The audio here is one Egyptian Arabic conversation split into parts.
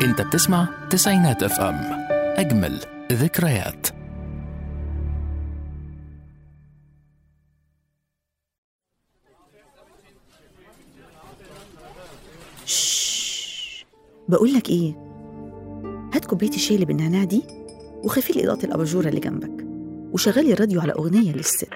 انت بتسمع تسعينات اف ام اجمل ذكريات بقول لك ايه هات كوبايه الشاي اللي بالنعناع دي وخفي لي اضاءه الاباجوره اللي جنبك وشغلي الراديو على اغنيه للست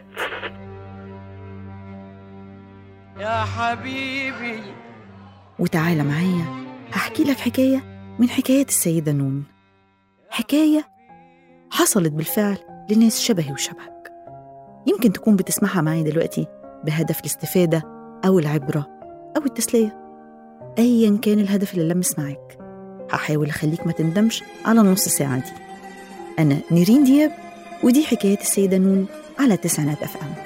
يا حبيبي وتعالى معايا هحكي لك حكايه من حكايات السيده نون حكايه حصلت بالفعل لناس شبهي وشبهك يمكن تكون بتسمعها معايا دلوقتي بهدف الاستفاده او العبره او التسليه ايا كان الهدف اللي لمس معاك هحاول اخليك ما تندمش على النص ساعه دي انا نيرين دياب ودي حكايه السيده نون على تسعينات اف ام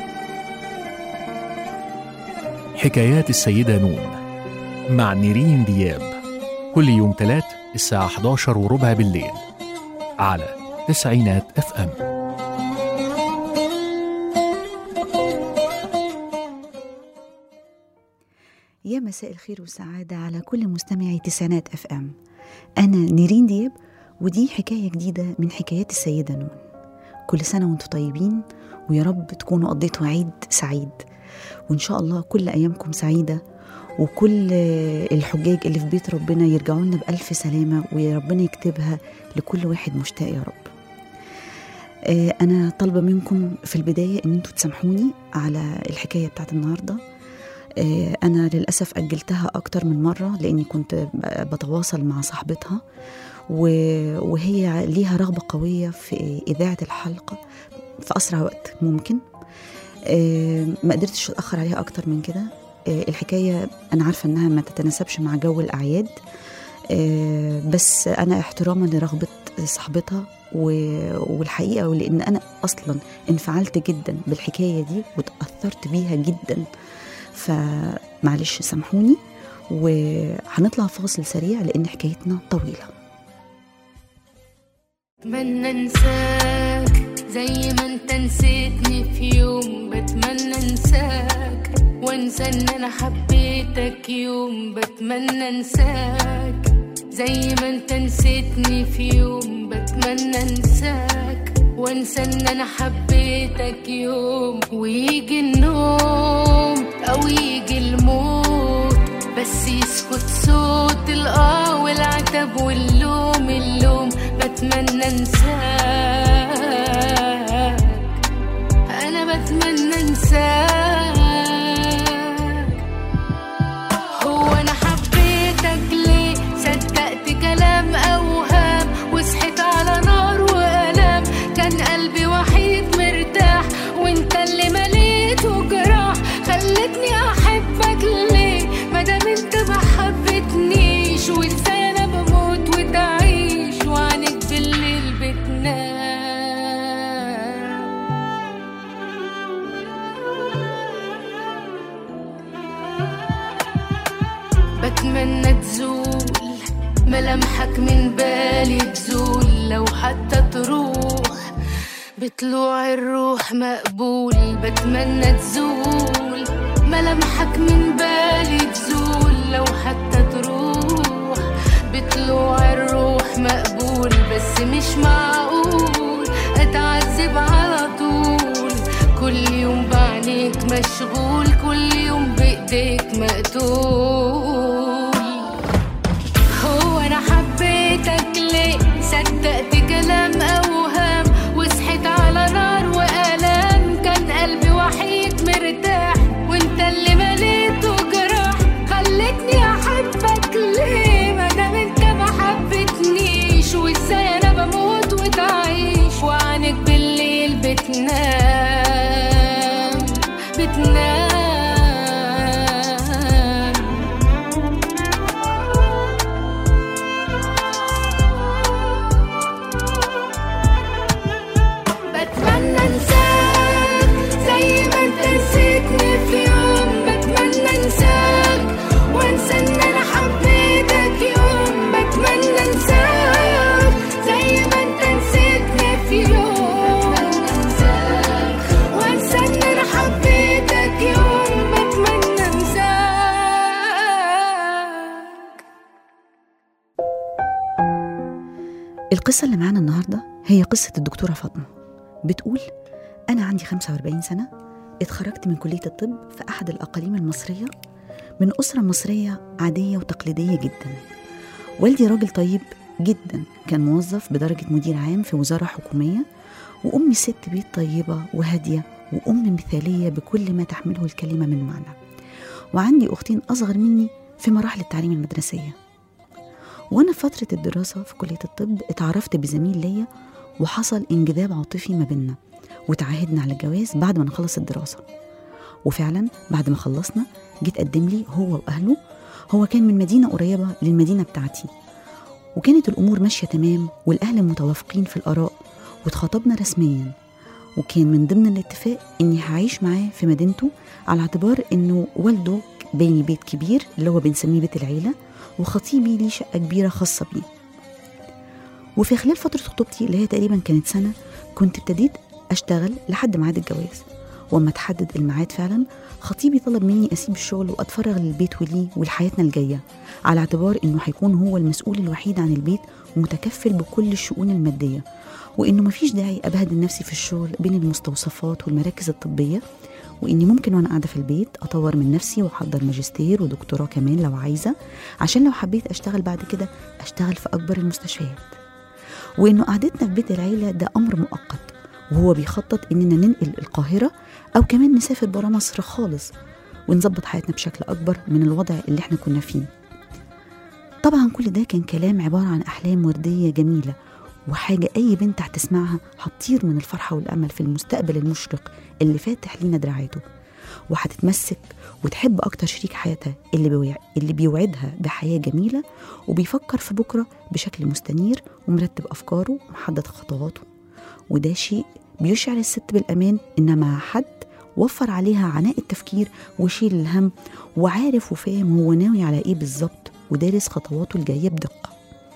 حكايات السيدة نون مع نيرين دياب كل يوم تلات الساعة 11 وربع بالليل على تسعينات اف ام يا مساء الخير والسعادة على كل مستمعي تسعينات اف ام أنا نيرين دياب ودي حكاية جديدة من حكايات السيدة نون كل سنة وانتم طيبين ويا رب تكونوا قضيتوا عيد سعيد وإن شاء الله كل أيامكم سعيدة وكل الحجاج اللي في بيت ربنا يرجعوا لنا بألف سلامة ويا ربنا يكتبها لكل واحد مشتاق يا رب آه، أنا طالبة منكم في البداية إن انتوا تسامحوني على الحكاية بتاعت النهاردة آه، أنا للأسف أجلتها أكتر من مرة لأني كنت ب- بتواصل مع صاحبتها و- وهي ليها رغبة قوية في إذاعة الحلقة في أسرع وقت ممكن آه، ما قدرتش أتأخر عليها أكتر من كده آه، الحكاية أنا عارفة إنها ما تتناسبش مع جو الأعياد آه، بس أنا احتراما لرغبة صاحبتها و- والحقيقة ولأن أنا أصلا انفعلت جدا بالحكاية دي وتأثرت بيها جدا فمعلش سامحوني وهنطلع فاصل سريع لأن حكايتنا طويلة بتمنى انساك زي ما انت نسيتني في يوم بتمنى انساك وانسى ان انا حبيتك يوم بتمنى انساك زي ما انت نسيتني في يوم بتمنى انساك وانسى ان انا حبيتك يوم ويجي النوم او يجي الموت بس يسكت صوت الاه والعتب واللوم اللوم بتمنى انساك انا بتمنى انساك هو انا حبيتك ليه صدقت كلام اوهام وصحيت على نار والام كان قلبي وحيد مرتاح وانت اللي مليته جراح خلتني احبك ليه مادام انت ما حبتنيش وازاي انا بموت وتعيش وعنك بالليل بتنام بتمنى تزول ملامحك من بالي تزول لو حتى تروح بطلوع الروح مقبول بتمنى تزول ملامحك من بالي تزول لو حتى تروح بطلوع الروح مقبول بس مش معقول اتعذب على طول كل يوم بعينيك مشغول كل يوم بايديك مقتول هو انا حبيتك ليه صدقت كلام اوهام وصحيت على نار والام كان قلبي وحيد مرتاح وانت اللي مليته جراح خلتني احبك ليه مادام انت ما حبتنيش وازاي انا بموت وتعيش وعنك بالليل بتنام بتنام القصة اللي معانا النهاردة هي قصة الدكتورة فاطمة بتقول أنا عندي 45 سنة اتخرجت من كلية الطب في أحد الأقاليم المصرية من أسرة مصرية عادية وتقليدية جدا والدي راجل طيب جدا كان موظف بدرجة مدير عام في وزارة حكومية وأمي ست بيت طيبة وهادية وأم مثالية بكل ما تحمله الكلمة من معنى وعندي أختين أصغر مني في مراحل التعليم المدرسية وأنا في فترة الدراسة في كلية الطب اتعرفت بزميل ليا وحصل انجذاب عاطفي ما بينا وتعاهدنا على الجواز بعد ما نخلص الدراسة وفعلا بعد ما خلصنا جيت قدم لي هو وأهله هو كان من مدينة قريبة للمدينة بتاعتي وكانت الأمور ماشية تمام والأهل متوافقين في الآراء واتخطبنا رسميا وكان من ضمن الاتفاق إني هعيش معاه في مدينته على اعتبار إنه والده باني بيت كبير اللي هو بنسميه بيت العيلة وخطيبي ليه شقة كبيرة خاصة بيه وفي خلال فترة خطوبتي اللي هي تقريبا كانت سنة كنت ابتديت أشتغل لحد ميعاد الجواز وأما تحدد الميعاد فعلا خطيبي طلب مني أسيب الشغل وأتفرغ للبيت وليه ولحياتنا الجاية على اعتبار إنه هيكون هو المسؤول الوحيد عن البيت ومتكفل بكل الشؤون المادية وإنه مفيش داعي أبهدل نفسي في الشغل بين المستوصفات والمراكز الطبية وإني ممكن وأنا قاعدة في البيت أطور من نفسي وأحضر ماجستير ودكتوراه كمان لو عايزة عشان لو حبيت أشتغل بعد كده أشتغل في أكبر المستشفيات وإنه قعدتنا في بيت العيلة ده أمر مؤقت وهو بيخطط إننا ننقل القاهرة أو كمان نسافر برا مصر خالص ونظبط حياتنا بشكل أكبر من الوضع اللي احنا كنا فيه طبعا كل ده كان كلام عبارة عن أحلام وردية جميلة وحاجة أي بنت هتسمعها هتطير من الفرحة والأمل في المستقبل المشرق اللي فاتح لينا دراعاته وهتتمسك وتحب أكتر شريك حياتها اللي, بيوع... اللي بيوعدها بحياة جميلة وبيفكر في بكرة بشكل مستنير ومرتب أفكاره ومحدد خطواته وده شيء بيشعر الست بالأمان إن مع حد وفر عليها عناء التفكير وشيل الهم وعارف وفاهم هو ناوي على إيه بالظبط ودارس خطواته الجاية بدقة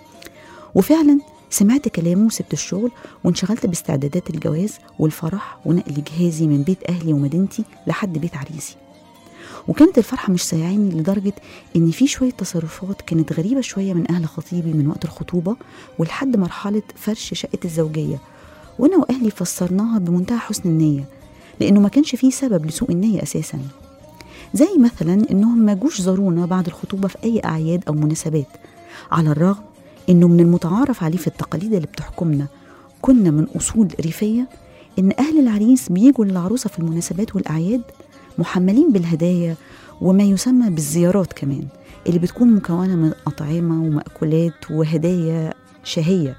وفعلا سمعت كلامه وسبت الشغل وانشغلت باستعدادات الجواز والفرح ونقل جهازي من بيت أهلي ومدينتي لحد بيت عريسي وكانت الفرحة مش سايعاني لدرجة إن في شوية تصرفات كانت غريبة شوية من أهل خطيبي من وقت الخطوبة ولحد مرحلة فرش شقة الزوجية وأنا وأهلي فسرناها بمنتهى حسن النية لأنه ما كانش فيه سبب لسوء النية أساسا زي مثلا إنهم ما جوش زارونا بعد الخطوبة في أي أعياد أو مناسبات على الرغم إنه من المتعارف عليه في التقاليد اللي بتحكمنا كنا من أصول ريفية إن أهل العريس بيجوا للعروسة في المناسبات والأعياد محملين بالهدايا وما يسمى بالزيارات كمان اللي بتكون مكونة من أطعمة ومأكولات وهدايا شهية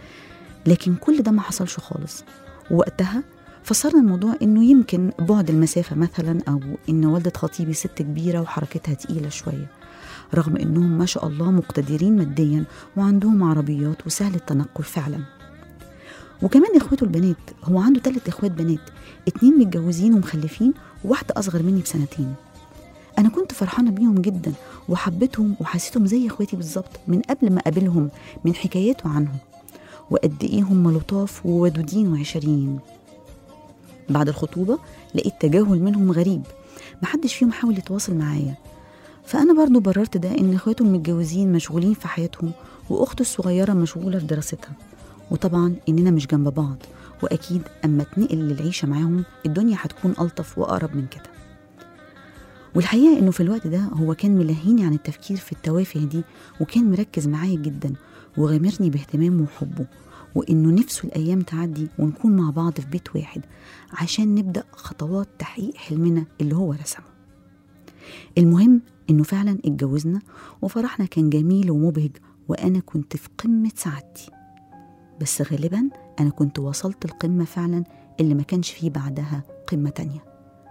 لكن كل ده ما حصلش خالص ووقتها فسرنا الموضوع انه يمكن بعد المسافة مثلا او ان والدة خطيبي ست كبيرة وحركتها تقيلة شوية رغم انهم ما شاء الله مقتدرين ماديا وعندهم عربيات وسهل التنقل فعلا وكمان اخوته البنات هو عنده ثلاث اخوات بنات اتنين متجوزين ومخلفين وواحدة اصغر مني بسنتين انا كنت فرحانة بيهم جدا وحبيتهم وحسيتهم زي اخواتي بالظبط من قبل ما اقابلهم من حكاياته عنهم وقد ايه هم لطاف وودودين وعشريين بعد الخطوبة لقيت تجاهل منهم غريب محدش فيهم حاول يتواصل معايا فأنا برضو بررت ده إن إخواته المتجوزين مشغولين في حياتهم وأخته الصغيرة مشغولة في دراستها وطبعا إننا مش جنب بعض وأكيد أما اتنقل للعيشة معاهم الدنيا هتكون ألطف وأقرب من كده والحقيقة إنه في الوقت ده هو كان ملهيني عن التفكير في التوافه دي وكان مركز معايا جدا وغامرني باهتمامه وحبه وإنه نفسه الأيام تعدي ونكون مع بعض في بيت واحد عشان نبدأ خطوات تحقيق حلمنا اللي هو رسمه المهم إنه فعلا اتجوزنا وفرحنا كان جميل ومبهج وأنا كنت في قمة سعادتي بس غالبا أنا كنت وصلت القمة فعلا اللي ما كانش فيه بعدها قمة تانية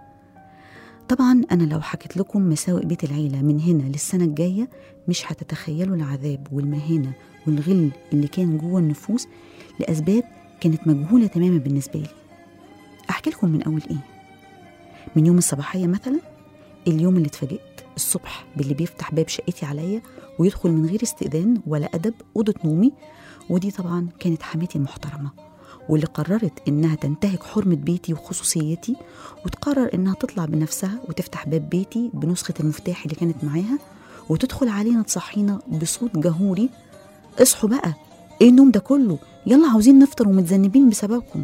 طبعا أنا لو حكيت لكم مساوئ بيت العيلة من هنا للسنة الجاية مش هتتخيلوا العذاب والمهانة والغل اللي كان جوه النفوس لأسباب كانت مجهولة تماما بالنسبة لي أحكي لكم من أول إيه من يوم الصباحية مثلا اليوم اللي اتفاجئت الصبح باللي بيفتح باب شقتي عليا ويدخل من غير استئذان ولا أدب أوضة نومي ودي طبعا كانت حماتي المحترمة واللي قررت إنها تنتهك حرمة بيتي وخصوصيتي وتقرر إنها تطلع بنفسها وتفتح باب بيتي بنسخة المفتاح اللي كانت معاها وتدخل علينا تصحينا بصوت جهوري اصحوا بقى ايه النوم ده كله يلا عاوزين نفطر ومتذنبين بسببكم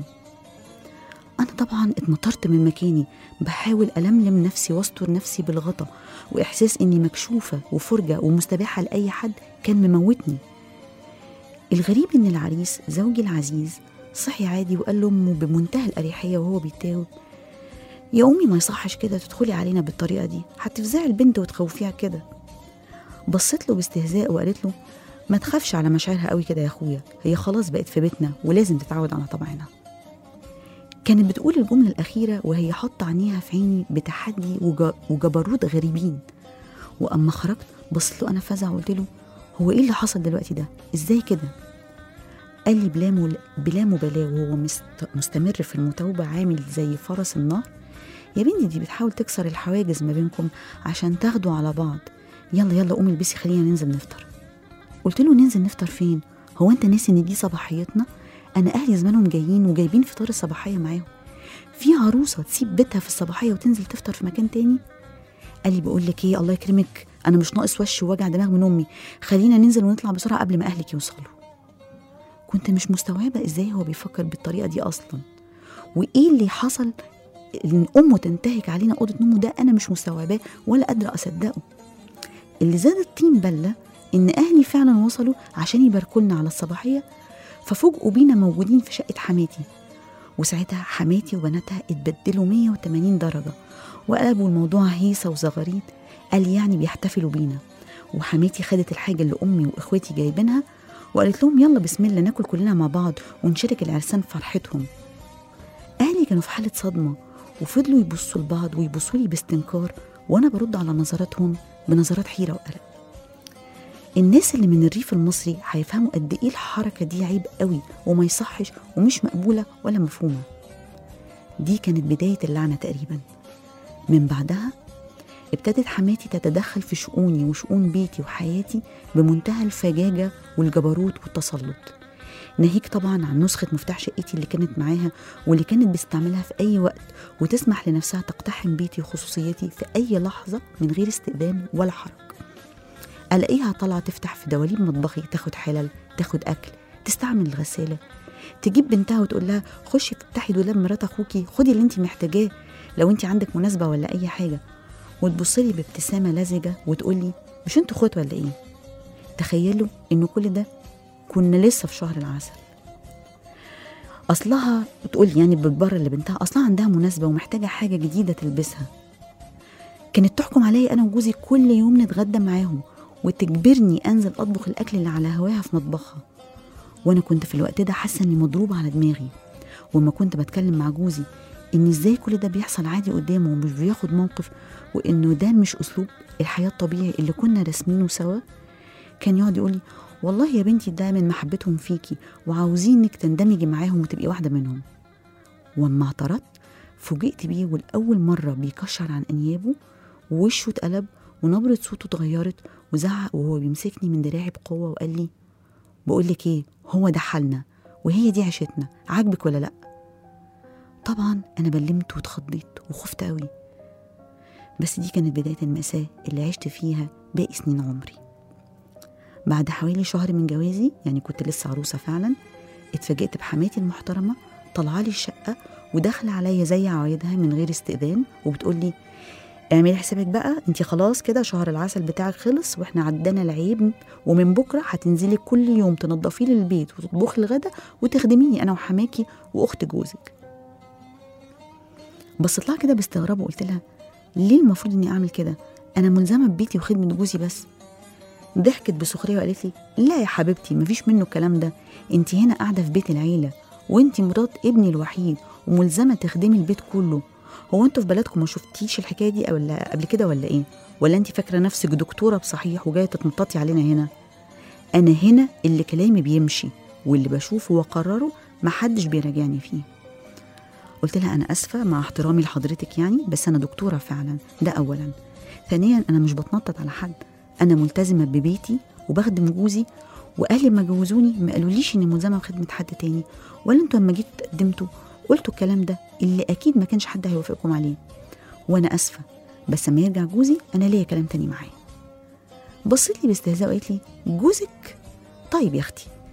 انا طبعا اتمطرت من مكاني بحاول الملم نفسي واستر نفسي بالغطا واحساس اني مكشوفه وفرجه ومستباحه لاي حد كان مموتني الغريب ان العريس زوجي العزيز صحي عادي وقال لامه بمنتهى الاريحيه وهو بيتاوب يا امي ما يصحش كده تدخلي علينا بالطريقه دي هتفزعي البنت وتخوفيها كده بصيت له باستهزاء وقالت له ما تخافش على مشاعرها قوي كده يا اخويا هي خلاص بقت في بيتنا ولازم تتعود على طبعنا كانت بتقول الجملة الأخيرة وهي حاطة عينيها في عيني بتحدي وج- وجبروت غريبين وأما خرجت بصيت له أنا فزع وقلت له هو إيه اللي حصل دلوقتي ده؟ إزاي كده؟ قال لي بلا, مل... بلا مبالاة وهو مست... مستمر في المتوبة عامل زي فرس النهر يا بنتي دي بتحاول تكسر الحواجز ما بينكم عشان تاخدوا على بعض يلا يلا قومي البسي خلينا ننزل نفطر قلت له ننزل نفطر فين هو انت ناسي ان دي صباحيتنا انا اهلي زمانهم جايين وجايبين فطار الصباحيه معاهم في عروسه تسيب بيتها في الصباحيه وتنزل تفطر في مكان تاني قال لي بقول لك ايه الله يكرمك انا مش ناقص وش ووجع دماغ من امي خلينا ننزل ونطلع بسرعه قبل ما اهلك يوصلوا كنت مش مستوعبه ازاي هو بيفكر بالطريقه دي اصلا وايه اللي حصل ان امه تنتهك علينا اوضه نومه ده انا مش مستوعباه ولا قادره اصدقه اللي زاد الطين بله ان اهلي فعلا وصلوا عشان يباركوا لنا على الصباحيه ففوجئوا بينا موجودين في شقه حماتي وساعتها حماتي وبناتها اتبدلوا 180 درجه وقلبوا الموضوع هيصه وزغاريد قال يعني بيحتفلوا بينا وحماتي خدت الحاجه اللي امي واخواتي جايبينها وقالت لهم يلا بسم الله ناكل كلنا مع بعض ونشارك العرسان فرحتهم اهلي كانوا في حاله صدمه وفضلوا يبصوا لبعض ويبصوا لي باستنكار وانا برد على نظراتهم بنظرات حيره وقلق الناس اللي من الريف المصري هيفهموا قد ايه الحركه دي عيب قوي وما يصحش ومش مقبوله ولا مفهومه دي كانت بدايه اللعنه تقريبا من بعدها ابتدت حماتي تتدخل في شؤوني وشؤون بيتي وحياتي بمنتهى الفجاجه والجبروت والتسلط ناهيك طبعا عن نسخة مفتاح شقتي اللي كانت معاها واللي كانت بتستعملها في أي وقت وتسمح لنفسها تقتحم بيتي وخصوصيتي في أي لحظة من غير استئذان ولا حرج ألاقيها طالعة تفتح في دواليب مطبخي تاخد حلل تاخد أكل تستعمل الغسالة تجيب بنتها وتقول لها خشي افتحي دولاب مرات أخوكي خدي اللي انت محتاجاه لو انت عندك مناسبة ولا أي حاجة وتبصلي بابتسامة لزجة وتقولي مش انتوا اخوات ولا ايه تخيلوا ان كل ده كنا لسه في شهر العسل اصلها بتقول يعني بتبرر لبنتها اصلها عندها مناسبه ومحتاجه حاجه جديده تلبسها كانت تحكم عليا انا وجوزي كل يوم نتغدى معاهم وتجبرني انزل اطبخ الاكل اللي على هواها في مطبخها وانا كنت في الوقت ده حاسه اني مضروبه على دماغي وما كنت بتكلم مع جوزي ان ازاي كل ده بيحصل عادي قدامه ومش بياخد موقف وانه ده مش اسلوب الحياه الطبيعي اللي كنا راسمينه سوا كان يقعد يقول لي والله يا بنتي ده من محبتهم فيكي وعاوزينك تندمجي معاهم وتبقي واحده منهم واما اعترضت فوجئت بيه ولاول مره بيكشر عن انيابه ووشه اتقلب ونبره صوته اتغيرت وزعق وهو بيمسكني من دراعي بقوه وقال لي بقول لك ايه هو ده حالنا وهي دي عيشتنا عاجبك ولا لا طبعا انا بلمت واتخضيت وخفت قوي بس دي كانت بدايه الماساه اللي عشت فيها باقي سنين عمري بعد حوالي شهر من جوازي يعني كنت لسه عروسة فعلا اتفاجئت بحماتي المحترمة طالعة لي الشقة وداخلة عليا زي عوايدها من غير استئذان وبتقول لي اعملي حسابك بقى انت خلاص كده شهر العسل بتاعك خلص واحنا عدينا العيب ومن بكره هتنزلي كل يوم تنضفي لي البيت وتطبخي الغدا وتخدميني انا وحماكي واخت جوزك بصيت لها كده باستغراب وقلت لها ليه المفروض اني اعمل كده انا ملزمه ببيتي وخدمه جوزي بس ضحكت بسخريه وقالت لي لا يا حبيبتي مفيش منه الكلام ده انت هنا قاعده في بيت العيله وانت مرات ابني الوحيد وملزمه تخدمي البيت كله هو انتوا في بلدكم ما شفتيش الحكايه دي ولا قبل كده ولا ايه ولا انت فاكره نفسك دكتوره بصحيح وجايه تتنططي علينا هنا انا هنا اللي كلامي بيمشي واللي بشوفه واقرره محدش بيراجعني فيه قلت لها انا اسفه مع احترامي لحضرتك يعني بس انا دكتوره فعلا ده اولا ثانيا انا مش بتنطط على حد انا ملتزمه ببيتي وبخدم جوزي واهلي لما جوزوني ما قالوليش اني ملزمه بخدمه حد تاني ولا انتوا لما جيتوا تقدمتوا قلتوا الكلام ده اللي اكيد ما كانش حد هيوافقكم عليه وانا اسفه بس لما يرجع جوزي انا ليا كلام تاني معاه بصيت لي باستهزاء وقالت لي جوزك طيب يا اختي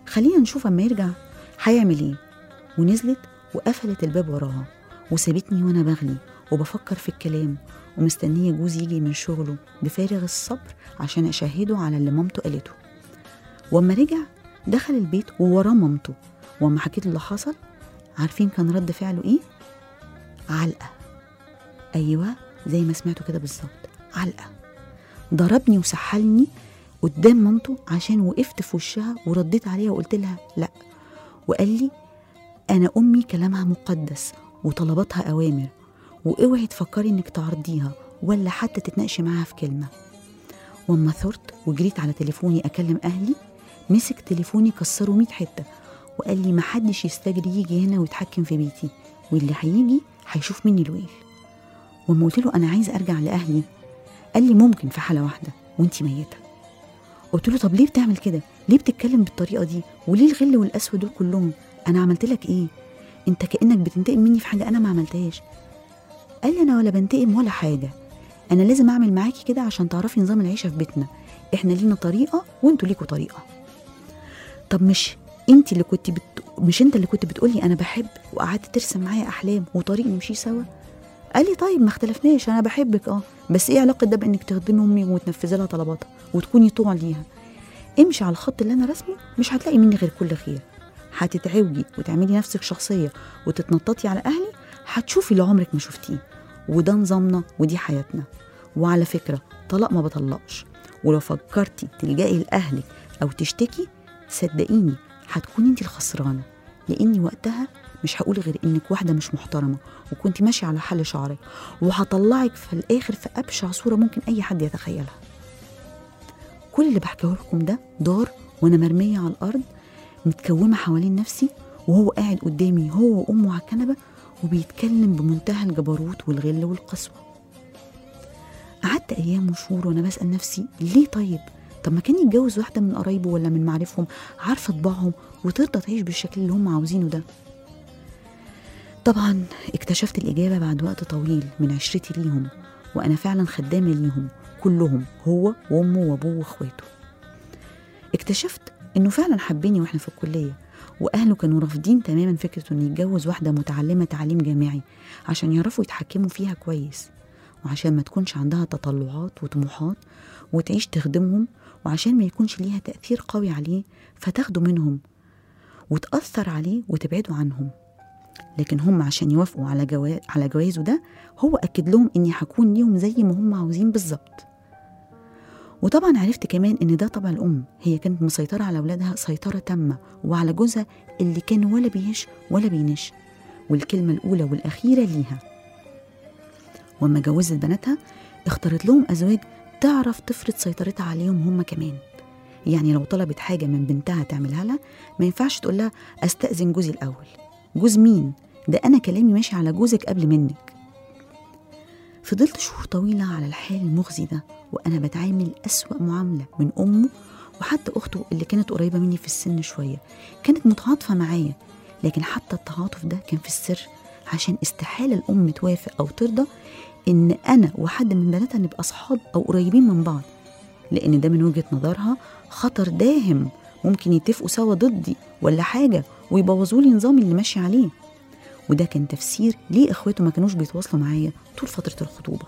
خلينا نشوف اما يرجع هيعمل ايه ونزلت وقفلت الباب وراها وسابتني وانا بغلي وبفكر في الكلام ومستنية جوزي يجي من شغله بفارغ الصبر عشان أشهده على اللي مامته قالته واما رجع دخل البيت ووراه مامته واما حكيت له اللي حصل عارفين كان رد فعله ايه علقة أيوة زي ما سمعتوا كده بالظبط علقة ضربني وسحلني قدام مامته عشان وقفت في وشها ورديت عليها وقلت لها لا وقال لي أنا أمي كلامها مقدس وطلباتها أوامر واوعي تفكري إنك تعرضيها ولا حتى تتناقشي معاها في كلمة واما ثرت وجريت على تليفوني أكلم أهلي مسك تليفوني كسره 100 حتة وقال لي محدش يستجري يجي هنا ويتحكم في بيتي واللي هيجي هيشوف مني الويل وما قلت له أنا عايز أرجع لأهلي قال لي ممكن في حالة واحدة وانتي ميتة قلت له طب ليه بتعمل كده ليه بتتكلم بالطريقة دي وليه الغل والقسوة دول كلهم أنا عملت لك إيه أنت كأنك بتنتقم مني في حاجة أنا ما عملتهاش قال لي أنا ولا بنتقم ولا حاجة أنا لازم أعمل معاكي كده عشان تعرفي نظام العيشة في بيتنا إحنا لينا طريقة وأنتوا ليكوا طريقة طب مش انت اللي كنت بت... مش انت اللي كنت بتقولي انا بحب وقعدت ترسم معايا احلام وطريق نمشي سوا قال لي طيب ما اختلفناش انا بحبك اه بس ايه علاقه ده بانك تخدمي امي وتنفذي لها طلباتها وتكوني طوع ليها امشي على الخط اللي انا رسمه مش هتلاقي مني غير كل خير هتتعوجي وتعملي نفسك شخصيه وتتنططي على اهلي هتشوفي اللي عمرك ما شفتيه وده نظامنا ودي حياتنا وعلى فكره طلاق ما بطلقش ولو فكرتي تلجئي لاهلك او تشتكي صدقيني هتكوني انت الخسرانه لاني وقتها مش هقول غير انك واحده مش محترمه وكنت ماشيه على حل شعرك وهطلعك في الاخر في ابشع صوره ممكن اي حد يتخيلها كل اللي بحكيه لكم ده دار وانا مرميه على الارض متكومه حوالين نفسي وهو قاعد قدامي هو وامه على الكنبه وبيتكلم بمنتهى الجبروت والغل والقسوه قعدت ايام وشهور وانا بسال نفسي ليه طيب طب ما كان يتجوز واحده من قرايبه ولا من معارفهم عارفه طباعهم وترضى تعيش بالشكل اللي هم عاوزينه ده طبعا اكتشفت الإجابة بعد وقت طويل من عشرتي ليهم وأنا فعلا خدامة ليهم كلهم هو وأمه وأبوه وأخواته اكتشفت إنه فعلا حبني وإحنا في الكلية وأهله كانوا رافضين تماما فكرة إنه يتجوز واحدة متعلمة تعليم جامعي عشان يعرفوا يتحكموا فيها كويس وعشان ما تكونش عندها تطلعات وطموحات وتعيش تخدمهم وعشان ما يكونش ليها تأثير قوي عليه فتاخده منهم وتأثر عليه وتبعده عنهم لكن هم عشان يوافقوا على جواز على جوازه ده هو اكد لهم اني هكون ليهم زي ما هم عاوزين بالظبط وطبعا عرفت كمان ان ده طبع الام هي كانت مسيطره على اولادها سيطره تامه وعلى جوزها اللي كان ولا بيهش ولا بينش والكلمه الاولى والاخيره ليها واما جوزت بناتها اختارت لهم ازواج تعرف تفرض سيطرتها عليهم هم كمان يعني لو طلبت حاجه من بنتها تعملها لها ما ينفعش تقول لها استاذن جوزي الاول جوز مين؟ ده أنا كلامي ماشي على جوزك قبل منك فضلت شهور طويلة على الحال المخزي ده وأنا بتعامل أسوأ معاملة من أمه وحتى أخته اللي كانت قريبة مني في السن شوية كانت متعاطفة معايا لكن حتى التعاطف ده كان في السر عشان استحالة الأم توافق أو ترضى إن أنا وحد من بناتها نبقى أصحاب أو قريبين من بعض لأن ده من وجهة نظرها خطر داهم ممكن يتفقوا سوا ضدي ولا حاجة ويبوظوا لي نظامي اللي ماشي عليه وده كان تفسير ليه اخواته ما كانوش بيتواصلوا معايا طول فترة الخطوبة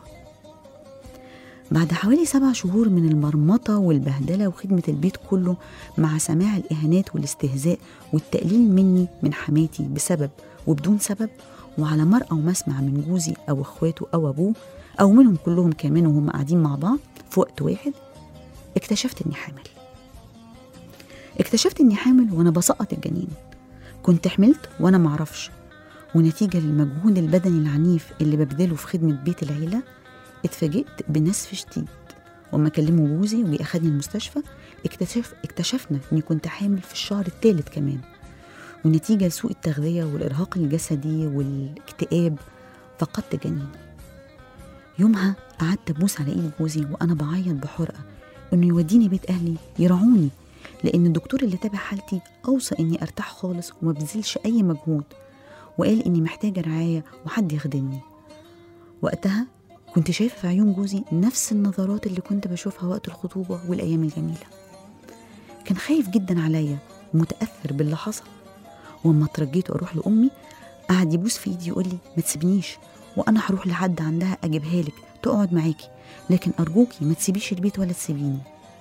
بعد حوالي سبع شهور من المرمطة والبهدلة وخدمة البيت كله مع سماع الإهانات والاستهزاء والتقليل مني من حماتي بسبب وبدون سبب وعلى مرأى ومسمع من جوزي أو إخواته أو أبوه أو منهم كلهم كمان وهم قاعدين مع بعض في وقت واحد اكتشفت إني حامل اكتشفت إني حامل وأنا بسقط الجنين كنت حملت وأنا معرفش ونتيجة للمجهود البدني العنيف اللي ببذله في خدمة بيت العيلة اتفاجئت بنسف شديد وما كلموا جوزي وجي أخدني المستشفى اكتشف اكتشفنا إني كنت حامل في الشهر الثالث كمان ونتيجة لسوء التغذية والإرهاق الجسدي والاكتئاب فقدت جنين يومها قعدت أبوس على إيد جوزي وأنا بعيط بحرقة إنه يوديني بيت أهلي يرعوني لأن الدكتور اللي تابع حالتي أوصى إني أرتاح خالص وما بذلش أي مجهود وقال إني محتاجة رعاية وحد يخدمني وقتها كنت شايفة في عيون جوزي نفس النظرات اللي كنت بشوفها وقت الخطوبة والأيام الجميلة كان خايف جدا عليا ومتاثر باللي حصل واما اترجيت واروح لامي قعد يبوس في ايدي يقول لي ما تسيبنيش وانا هروح لحد عندها اجيبها لك تقعد معاكي لكن ارجوكي ما تسيبيش البيت ولا تسيبيني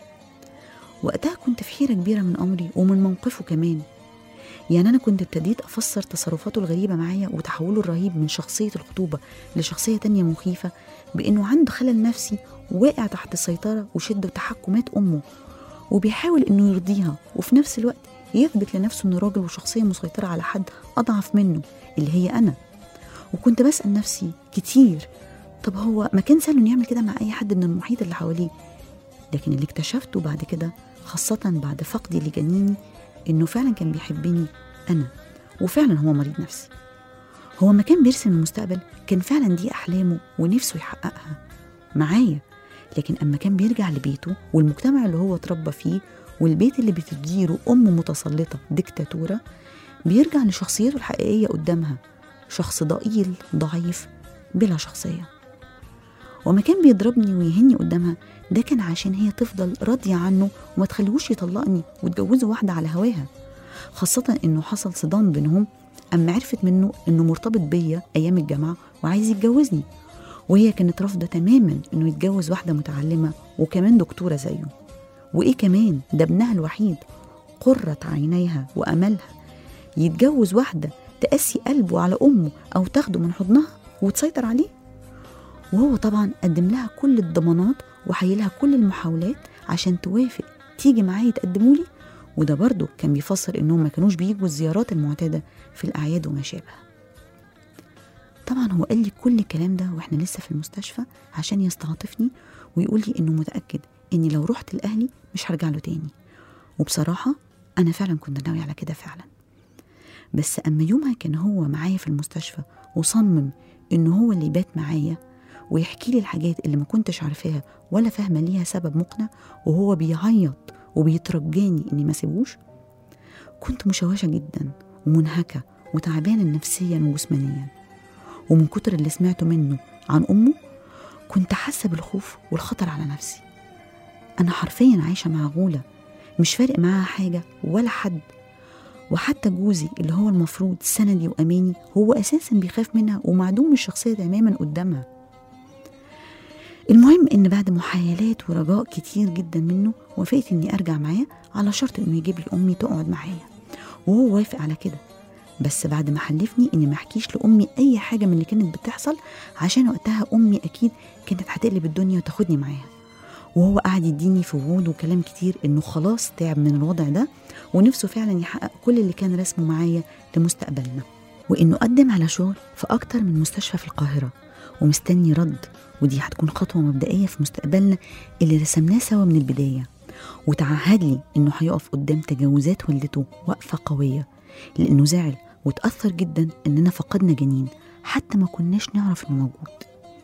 وقتها كنت في حيره كبيره من امري ومن موقفه كمان يعني انا كنت ابتديت افسر تصرفاته الغريبه معايا وتحوله الرهيب من شخصيه الخطوبه لشخصيه تانية مخيفه بانه عنده خلل نفسي واقع تحت سيطره وشده وتحكمات امه وبيحاول انه يرضيها وفي نفس الوقت يثبت لنفسه انه راجل وشخصيه مسيطره على حد اضعف منه اللي هي انا وكنت بسال نفسي كتير طب هو ما كان سهل انه يعمل كده مع اي حد من المحيط اللي حواليه لكن اللي اكتشفته بعد كده خاصة بعد فقدي لجنيني إنه فعلا كان بيحبني أنا وفعلا هو مريض نفسي هو ما كان بيرسم المستقبل كان فعلا دي أحلامه ونفسه يحققها معايا لكن أما كان بيرجع لبيته والمجتمع اللي هو اتربى فيه والبيت اللي بتديره أم متسلطة ديكتاتورة بيرجع لشخصيته الحقيقية قدامها شخص ضئيل ضعيف بلا شخصية وما كان بيضربني ويهني قدامها ده كان عشان هي تفضل راضية عنه وما تخليهوش يطلقني وتجوزه واحدة على هواها خاصة إنه حصل صدام بينهم أما عرفت منه إنه مرتبط بيا أيام الجامعة وعايز يتجوزني وهي كانت رافضة تماما إنه يتجوز واحدة متعلمة وكمان دكتورة زيه وإيه كمان ده ابنها الوحيد قرة عينيها وأملها يتجوز واحدة تقسي قلبه على أمه أو تاخده من حضنها وتسيطر عليه وهو طبعا قدم لها كل الضمانات وحيلها كل المحاولات عشان توافق تيجي معاه يتقدموا لي وده برضه كان بيفسر انهم ما كانوش بيجوا الزيارات المعتاده في الاعياد وما شابه طبعا هو قال لي كل الكلام ده واحنا لسه في المستشفى عشان يستعطفني ويقول لي انه متاكد اني لو رحت لاهلي مش هرجع له تاني وبصراحه انا فعلا كنت ناوي على كده فعلا بس اما يومها كان هو معايا في المستشفى وصمم انه هو اللي يبات معايا ويحكي لي الحاجات اللي ما كنتش عارفاها ولا فاهمه ليها سبب مقنع وهو بيعيط وبيترجاني اني ما سيبوش كنت مشوشه جدا ومنهكه وتعبانه نفسيا وجسمانيا ومن كتر اللي سمعته منه عن امه كنت حاسه بالخوف والخطر على نفسي انا حرفيا عايشه مع غوله مش فارق معاها حاجه ولا حد وحتى جوزي اللي هو المفروض سندي واماني هو اساسا بيخاف منها ومعدوم الشخصيه تماما قدامها المهم ان بعد محايلات ورجاء كتير جدا منه وافقت اني ارجع معاه على شرط انه يجيب لي امي تقعد معايا وهو وافق على كده بس بعد ما حلفني اني ما احكيش لامي اي حاجه من اللي كانت بتحصل عشان وقتها امي اكيد كانت هتقلب الدنيا وتاخدني معاها وهو قعد يديني في وعود وكلام كتير انه خلاص تعب من الوضع ده ونفسه فعلا يحقق كل اللي كان رسمه معايا لمستقبلنا وانه قدم على شغل في اكتر من مستشفى في القاهره ومستني رد ودي هتكون خطوه مبدئيه في مستقبلنا اللي رسمناه سوا من البدايه وتعهد لي انه هيقف قدام تجاوزات والدته وقفه قويه لانه زعل وتاثر جدا اننا فقدنا جنين حتى ما كناش نعرف انه موجود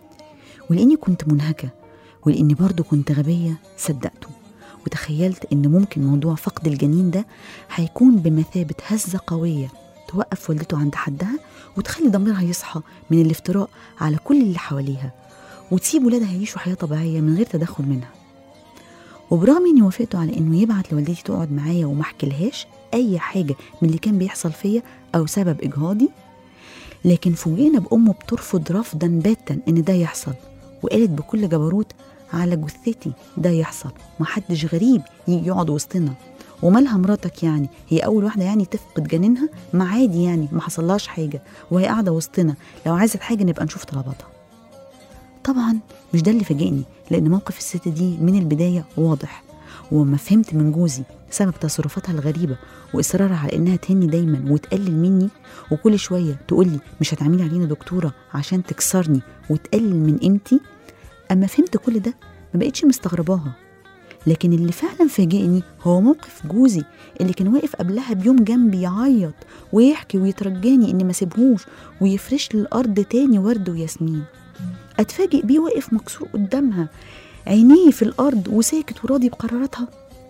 ولاني كنت منهكه ولاني برضه كنت غبيه صدقته وتخيلت ان ممكن موضوع فقد الجنين ده هيكون بمثابه هزه قويه توقف والدته عند حدها وتخلي ضميرها يصحى من الافتراء على كل اللي حواليها وتسيب ولادها يعيشوا حياه طبيعيه من غير تدخل منها وبرغم اني وافقته على انه يبعت لوالدتي تقعد معايا وما احكيلهاش اي حاجه من اللي كان بيحصل فيا او سبب اجهاضي لكن فوجئنا بامه بترفض رفضا باتا ان ده يحصل وقالت بكل جبروت على جثتي ده يحصل محدش غريب يجي يقعد وسطنا ومالها مراتك يعني هي اول واحده يعني تفقد جنينها ما عادي يعني ما حصلهاش حاجه وهي قاعده وسطنا لو عايزه حاجه نبقى نشوف طلباتها طبعا مش ده اللي فاجئني لان موقف الست دي من البدايه واضح وما فهمت من جوزي سبب تصرفاتها الغريبه واصرارها على انها تهني دايما وتقلل مني وكل شويه تقول لي مش هتعملي علينا دكتوره عشان تكسرني وتقلل من قيمتي اما فهمت كل ده ما بقتش مستغرباها لكن اللي فعلا فاجئني هو موقف جوزي اللي كان واقف قبلها بيوم جنبي يعيط ويحكي ويترجاني اني ما سيبهوش ويفرش لي الارض تاني ورد وياسمين اتفاجئ بيه واقف مكسور قدامها عينيه في الارض وساكت وراضي بقراراتها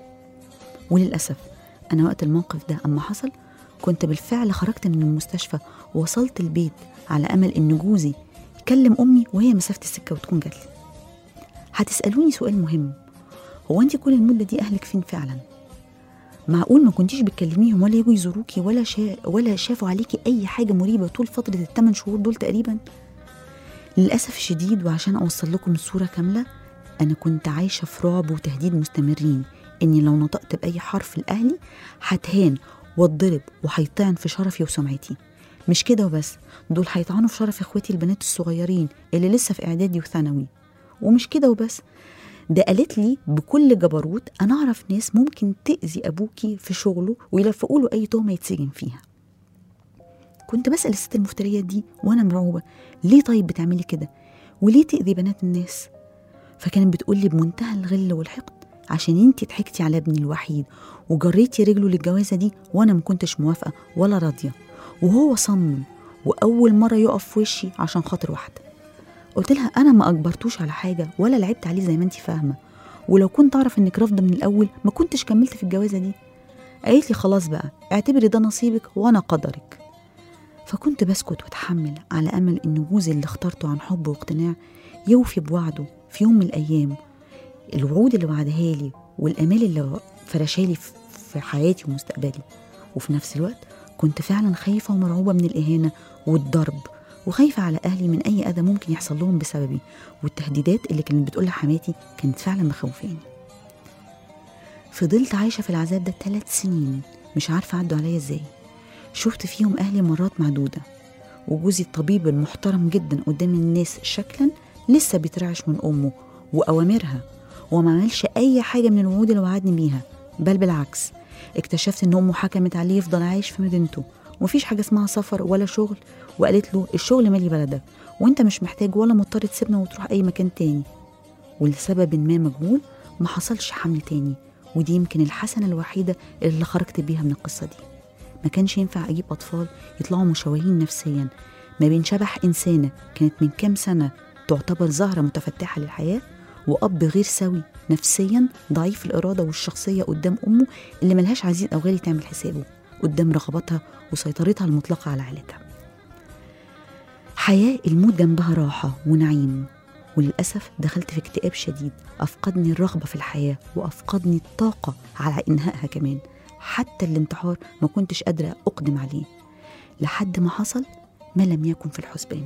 وللاسف انا وقت الموقف ده اما حصل كنت بالفعل خرجت من المستشفى ووصلت البيت على امل ان جوزي يكلم امي وهي مسافه السكه وتكون جات لي هتسالوني سؤال مهم هو انت كل المده دي اهلك فين فعلا معقول ما كنتيش بتكلميهم ولا يجوا يزوروكي ولا شا... ولا شافوا عليكي اي حاجه مريبه طول فتره الثمان شهور دول تقريبا للاسف الشديد وعشان اوصل لكم الصوره كامله انا كنت عايشه في رعب وتهديد مستمرين اني لو نطقت باي حرف لاهلي هتهان واتضرب وهيطعن في شرفي وسمعتي مش كده وبس دول هيطعنوا في شرف اخواتي البنات الصغيرين اللي لسه في اعدادي وثانوي ومش كده وبس ده قالت لي بكل جبروت انا اعرف ناس ممكن تاذي ابوكي في شغله ويلفقوا له اي تهمه يتسجن فيها كنت بسال الست المفتريه دي وانا مرعوبه ليه طيب بتعملي كده وليه تاذي بنات الناس فكانت بتقول لي بمنتهى الغل والحقد عشان انتي ضحكتي على ابني الوحيد وجريتي رجله للجوازه دي وانا ما كنتش موافقه ولا راضيه وهو صمم واول مره يقف في وشي عشان خاطر واحده قلت لها انا ما اجبرتوش على حاجه ولا لعبت عليه زي ما انت فاهمه ولو كنت اعرف انك رافضه من الاول ما كنتش كملت في الجوازه دي قالت لي خلاص بقى اعتبري ده نصيبك وانا قدرك فكنت بسكت واتحمل على امل ان جوزي اللي اخترته عن حب واقتناع يوفي بوعده في يوم من الايام الوعود اللي وعدها لي والامال اللي فرشها لي في- في حياتي ومستقبلي وفي نفس الوقت كنت فعلا خايفه ومرعوبه من الاهانه والضرب وخايفه على اهلي من اي اذى ممكن يحصل لهم بسببي والتهديدات اللي كانت بتقولها حماتي كانت فعلا مخوفاني فضلت عايشه في العذاب ده ثلاث سنين مش عارفه عدوا عليا ازاي شفت فيهم اهلي مرات معدوده وجوزي الطبيب المحترم جدا قدام الناس شكلا لسه بيترعش من امه واوامرها وما عملش اي حاجه من الوعود اللي وعدني بيها بل بالعكس اكتشفت ان امه حكمت عليه يفضل عايش في مدينته ومفيش حاجه اسمها سفر ولا شغل وقالت له الشغل مالي بلدك وانت مش محتاج ولا مضطر تسيبنا وتروح اي مكان تاني ولسبب ما مجهول ما حصلش حمل تاني ودي يمكن الحسنه الوحيده اللي خرجت بيها من القصه دي ما كانش ينفع اجيب اطفال يطلعوا مشوهين نفسيا ما بين شبح انسانه كانت من كام سنه تعتبر زهره متفتحه للحياه واب غير سوي نفسيا ضعيف الاراده والشخصيه قدام امه اللي ملهاش عزيز او غالي تعمل حسابه قدام رغباتها وسيطرتها المطلقه على عائلتها حياه الموت جنبها راحه ونعيم وللأسف دخلت في اكتئاب شديد أفقدني الرغبة في الحياة وأفقدني الطاقة على إنهائها كمان حتى الانتحار ما كنتش قادرة أقدم عليه لحد ما حصل ما لم يكن في الحسبان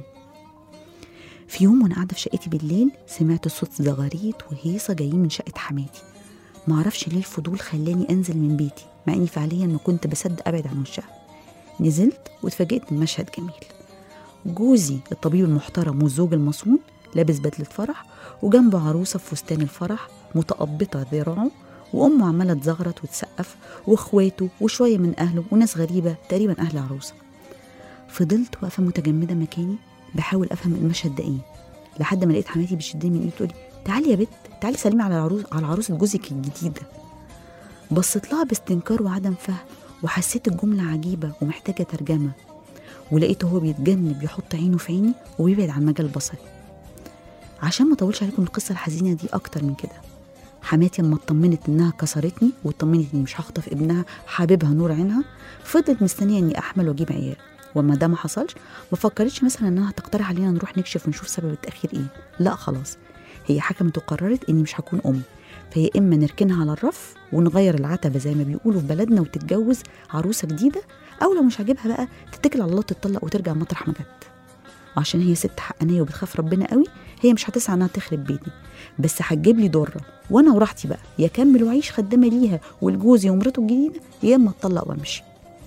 في يوم وانا قاعده في شقتي بالليل سمعت صوت زغاريت وهيصه جايين من شقه حماتي معرفش ليه الفضول خلاني انزل من بيتي مع اني فعليا ما كنت بصدق ابعد عن وشها نزلت واتفاجئت من مشهد جميل جوزي الطبيب المحترم والزوج المصون لابس بدلة فرح وجنبه عروسة في فستان الفرح متقبطة ذراعه وأمه عمالة تزغرط وتسقف وإخواته وشوية من أهله وناس غريبة تقريبا أهل عروسة فضلت واقفة متجمدة مكاني بحاول أفهم المشهد ده إيه لحد ما لقيت حماتي بتشدني من إيدي تقولي تعالي يا بت تعالي سلمي على العروس على عروسة جوزك الجديدة بصيت لها باستنكار وعدم فهم وحسيت الجملة عجيبة ومحتاجة ترجمة ولقيته هو بيتجنب يحط عينه في عيني وبيبعد عن مجال بصري عشان ما اطولش عليكم القصه الحزينه دي اكتر من كده حماتي لما اطمنت انها كسرتني واطمنت اني مش هخطف ابنها حبيبها نور عينها فضلت مستنيه اني احمل واجيب عيال وما ده ما حصلش ما فكرتش مثلا انها تقترح علينا نروح نكشف ونشوف سبب التاخير ايه لا خلاص هي حكمت وقررت اني مش هكون ام فهي اما نركنها على الرف ونغير العتبه زي ما بيقولوا في بلدنا وتتجوز عروسه جديده او لو مش عاجبها بقى تتكل على الله تتطلق وترجع مطرح ما جت وعشان هي ست حقانيه وبتخاف ربنا قوي هي مش هتسعى انها تخرب بيتي بس هتجيب لي ضره وانا وراحتي بقى يا كمل وعيش خدامه ليها ولجوزي ومراته الجديده يا اما اتطلق وامشي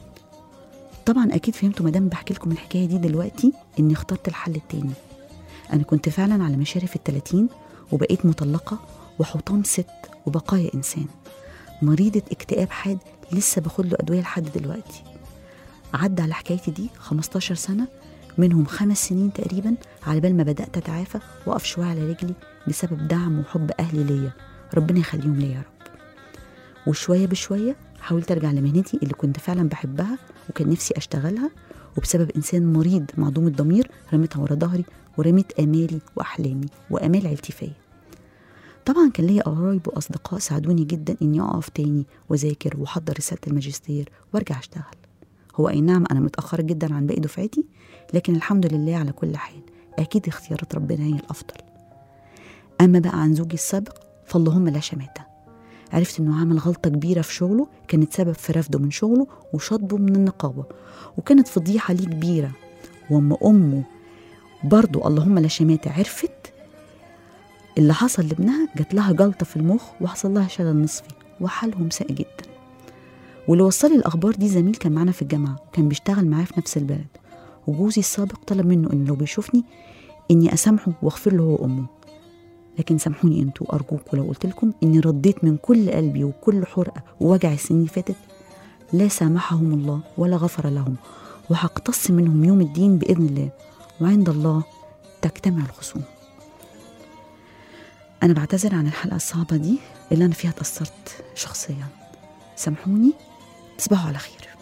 طبعا اكيد فهمتوا مادام بحكي لكم الحكايه دي دلوقتي اني اخترت الحل التاني انا كنت فعلا على مشارف التلاتين وبقيت مطلقه وحطام ست وبقايا انسان مريضه اكتئاب حاد لسه باخد له ادويه لحد دلوقتي عدى على حكايتي دي 15 سنه منهم خمس سنين تقريبا على بال ما بدات اتعافى واقف شويه على رجلي بسبب دعم وحب اهلي ليا ربنا يخليهم ليا يا رب وشويه بشويه حاولت ارجع لمهنتي اللي كنت فعلا بحبها وكان نفسي اشتغلها وبسبب انسان مريض معدوم الضمير رميتها ورا ظهري ورميت امالي واحلامي وامال عيلتي فيا طبعا كان ليا قرايب واصدقاء ساعدوني جدا اني اقف تاني واذاكر واحضر رساله الماجستير وارجع اشتغل هو اي نعم انا متاخره جدا عن باقي دفعتي لكن الحمد لله على كل حال اكيد اختيارات ربنا هي الافضل اما بقى عن زوجي السابق فاللهم لا شماته عرفت انه عمل غلطة كبيرة في شغله كانت سبب في رفضه من شغله وشطبه من النقابة وكانت فضيحة ليه كبيرة واما امه برضو اللهم لا شماتة عرفت اللي حصل لابنها جات لها جلطة في المخ وحصل لها شلل نصفي وحالهم سيء جدا واللي وصل لي الأخبار دي زميل كان معانا في الجامعة كان بيشتغل معايا في نفس البلد وجوزي السابق طلب منه إن لو بيشوفني إني أسامحه وأغفر له هو وأمه لكن سامحوني انتوا أرجوكوا لو قلت لكم إني رديت من كل قلبي وكل حرقة ووجع السنين اللي فاتت لا سامحهم الله ولا غفر لهم وهقتص منهم يوم الدين بإذن الله وعند الله تجتمع الخصوم أنا بعتذر عن الحلقة الصعبة دي اللي أنا فيها اتأثرت شخصيا سامحوني تصبحوا على خير